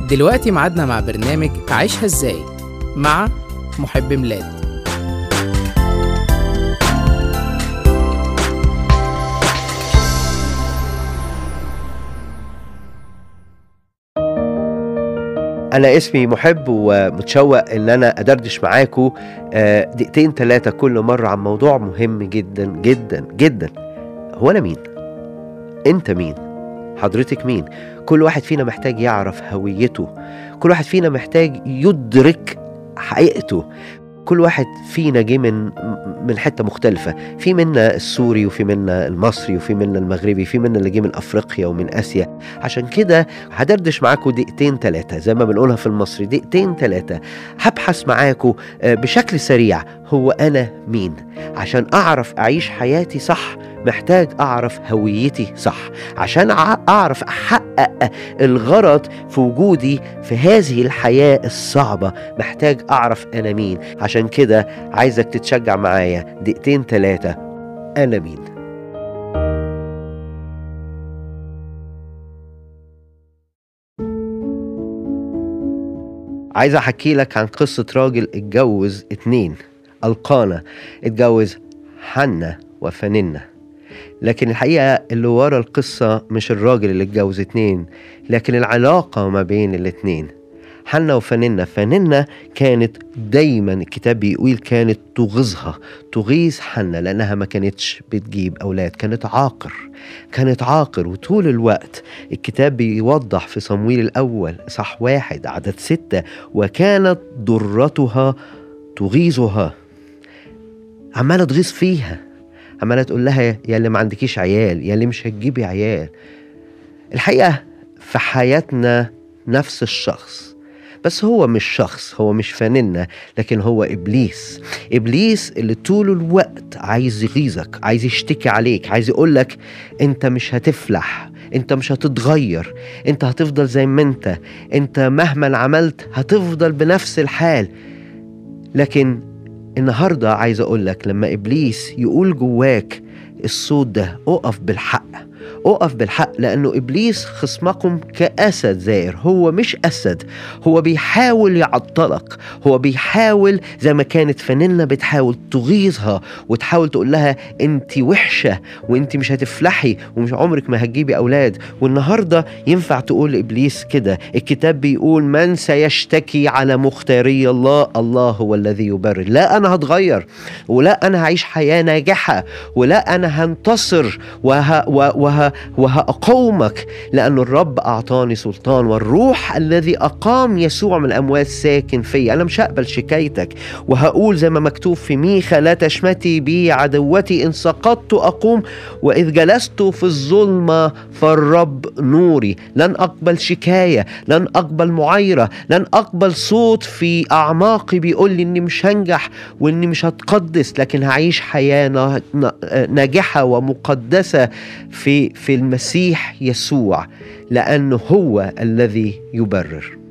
دلوقتي ميعادنا مع برنامج عيشها ازاي مع محب ميلاد أنا اسمي محب ومتشوق إن أنا أدردش معاكم آه، دقيقتين ثلاثة كل مرة عن موضوع مهم جدا جدا جدا هو أنا مين؟ أنت مين؟ حضرتك مين؟ كل واحد فينا محتاج يعرف هويته كل واحد فينا محتاج يدرك حقيقته كل واحد فينا جه من من حته مختلفه في منا السوري وفي منا المصري وفي منا المغربي في منا اللي جه من افريقيا ومن اسيا عشان كده هدردش معاكم دقيقتين ثلاثه زي ما بنقولها في المصري دقيقتين ثلاثه هبحث معاكم آه، بشكل سريع هو انا مين عشان اعرف اعيش حياتي صح محتاج اعرف هويتي صح عشان أع- اعرف احقق الغرض في وجودي في هذه الحياه الصعبه محتاج اعرف انا مين عشان كده عايزك تتشجع معايا دقيقتين ثلاثه انا مين عايز احكي لك عن قصة راجل اتجوز اتنين القانا اتجوز حنة وفننة لكن الحقيقة اللي ورا القصة مش الراجل اللي اتجوز اتنين لكن العلاقة ما بين الاتنين حنة وفننة فننة كانت دايما الكتاب بيقول كانت تغيظها تغيظ حنة لأنها ما كانتش بتجيب أولاد كانت عاقر كانت عاقر وطول الوقت الكتاب بيوضح في صمويل الأول صح واحد عدد ستة وكانت ضرتها تغيظها عمالة تغيظ فيها عمالة تقول لها يا اللي ما عندكيش عيال يا اللي مش هتجيبي عيال الحقيقة في حياتنا نفس الشخص بس هو مش شخص هو مش فانلة لكن هو إبليس إبليس اللي طول الوقت عايز يغيظك عايز يشتكي عليك عايز يقولك أنت مش هتفلح أنت مش هتتغير أنت هتفضل زي ما أنت أنت مهما عملت هتفضل بنفس الحال لكن النهاردة عايز أقولك لما إبليس يقول جواك الصوت ده أقف بالحق أقف بالحق لأنه إبليس خصمكم كأسد زائر هو مش أسد هو بيحاول يعطلك هو بيحاول زي ما كانت فانيلا بتحاول تغيظها وتحاول تقول لها أنت وحشة وأنت مش هتفلحي ومش عمرك ما هتجيبي أولاد والنهاردة ينفع تقول لإبليس كده الكتاب بيقول من سيشتكي على مختاري الله الله هو الذي يبرر لا أنا هتغير ولا أنا هعيش حياة ناجحة ولا أنا هنتصر وه وه وه وهأقومك لأن الرب أعطاني سلطان والروح الذي أقام يسوع من الأموات ساكن في أنا مش هقبل شكايتك وهقول زي ما مكتوب في ميخا لا تشمتي بي عدوتي إن سقطت أقوم وإذ جلست في الظلمة فالرب نوري لن أقبل شكاية لن أقبل معايرة لن أقبل صوت في أعماقي بيقول لي إني مش هنجح وإني مش هتقدس لكن هعيش حياة نا- نا- ناجحة ومقدسة في في المسيح يسوع لأنه هو الذي يبرر